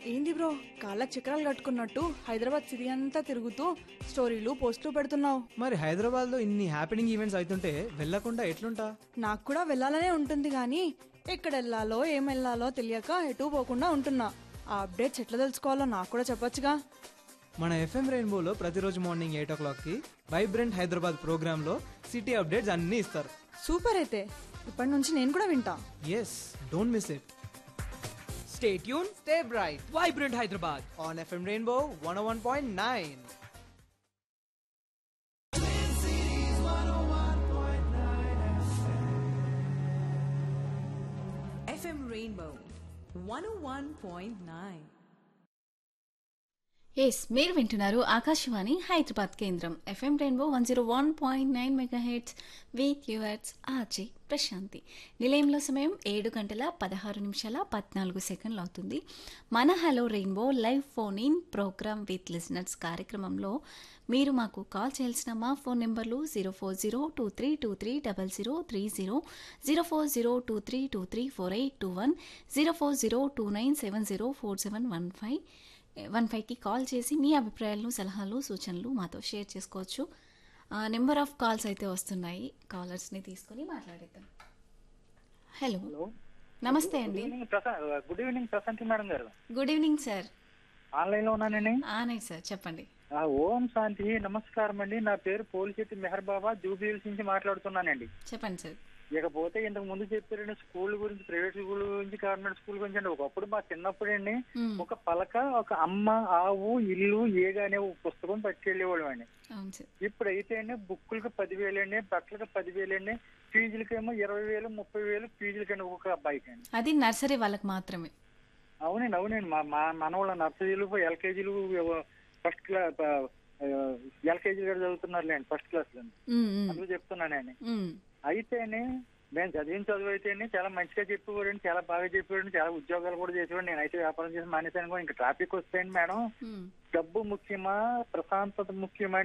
ఏంది బ్రో కాళ్ళకి చక్రాలు కట్టుకున్నట్టు హైదరాబాద్ సిటీ అంతా తిరుగుతూ స్టోరీలు పోస్టులు పెడుతున్నావు మరి హైదరాబాద్లో ఇన్ని హ్యాపెనింగ్ ఈవెంట్స్ అవుతుంటే వెళ్ళకుండా ఎట్లుంటా నాకు కూడా వెళ్ళాలనే ఉంటుంది కానీ ఎక్కడ వెళ్ళాలో ఏం వెళ్ళాలో తెలియక ఎటు పోకుండా ఉంటున్నా ఆ అప్డేట్స్ ఎట్లా తెలుసుకోవాలో నాకు కూడా చెప్పొచ్చుగా మన ఎఫ్ఎం రెయిన్బోలో ప్రతిరోజు మార్నింగ్ ఎయిట్ ఓ క్లాక్కి వైబ్రెంట్ హైదరాబాద్ ప్రోగ్రాంలో సిటీ అప్డేట్స్ అన్నీ ఇస్తారు సూపర్ అయితే ఇప్పటి నుంచి నేను కూడా వింటా yes don't miss it stay tune stay bright Vibrant Hyderabad. On FM Rainbow one one point nine FM Rainbow 101.9. Yes మీరు వింటున్నారు ఆకాశవాణి హైదరాబాద్ కేంద్రం FM Rainbow one zero one point nine megahertz with yours RJ Prashanti నిలయంలో సమయం ఏడు గంటల పదహారు నిమిషాల పద్నాలుగు సెకండ్లు అవుతుంది మన hello Rainbow live phone in programme with listeners కార్యక్రమంలో మీరు మాకు కాల్ చేయాల్సిన మా phone numbers zero four zero two three two three double zero three zero zero four zero two three two three four eight two one zero four zero two nine seven zero four seven one five one ఫైవ్కి call చేసి మీ అభిప్రాయాలను సలహాలు సూచనలు మాతో share చేసుకోవచ్చు number of calls అయితే వస్తున్నాయి కాలర్స్ని తీసుకొని మాట్లాడేద్దాం హలో నమస్తే అండి ఈవినింగ్ ప్రశా- good evening Prashanti madam garu good evening sir online లో ఉన్నానండి ఆనే సార్ చెప్పండి ఆ, ఓం శాంతి నమస్కారం అండి నా పేరు పోలిశెట్టి మెహర్ బాబా జూబిల్స్ నుంచి మాట్లాడుతున్నానండి చెప్పండి సార్ ఇకపోతే ఇంతకు ముందు చెప్పారండి స్కూల్ గురించి ప్రైవేట్ స్కూల్ గురించి గవర్నమెంట్ స్కూల్ గురించి అండి ఒకప్పుడు మా చిన్నప్పుడు అండి మ్మ్. ఒక పలక ఒక అమ్మ ఆవు ఇల్లు ఏగా అనే ఒక పుస్తకం పట్టుకెళ్ళేవాళ్ళం అండి అవును సార్ ఇప్పుడైతే అండి బుక్కులకి పదివేలు అండి బట్టలకి పదివేలు అండి ఫీజులకేమో ఇరవై వేలు ముప్పై వేలు ఫీజులకండి ఒక్కొక్క అబ్బాయికి అండి అది నర్సరీ వాళ్ళకి మాత్రమే అవునండి అవునండి మా మా మనవాళ్ళ నర్సరీలు ఎల్కేజీలు ఫస్ట్ క్లాస్ ఎల్కేజీ గారు చదువుతున్నారులేండి ఫస్ట్ క్లాస్ లో మ్మ్, మ్మ్, అందుకు చెప్తున్నానండి మ్మ్. అయితేనే మేము చదివిన చదువు అయితేనే చాలా మంచిగా చెప్పేవాడండి చాలా బాగా చెప్పేవాడు చాలా ఉద్యోగాలు కూడా చేసేవాడు నేనైతే వ్యాపారం చేసి మానేశాను ఇంకా ట్రాఫిక్ వస్తాయండి మేడం మ్మ్. డబ్బు ముఖ్యమా ప్రశాంతత ముఖ్యమా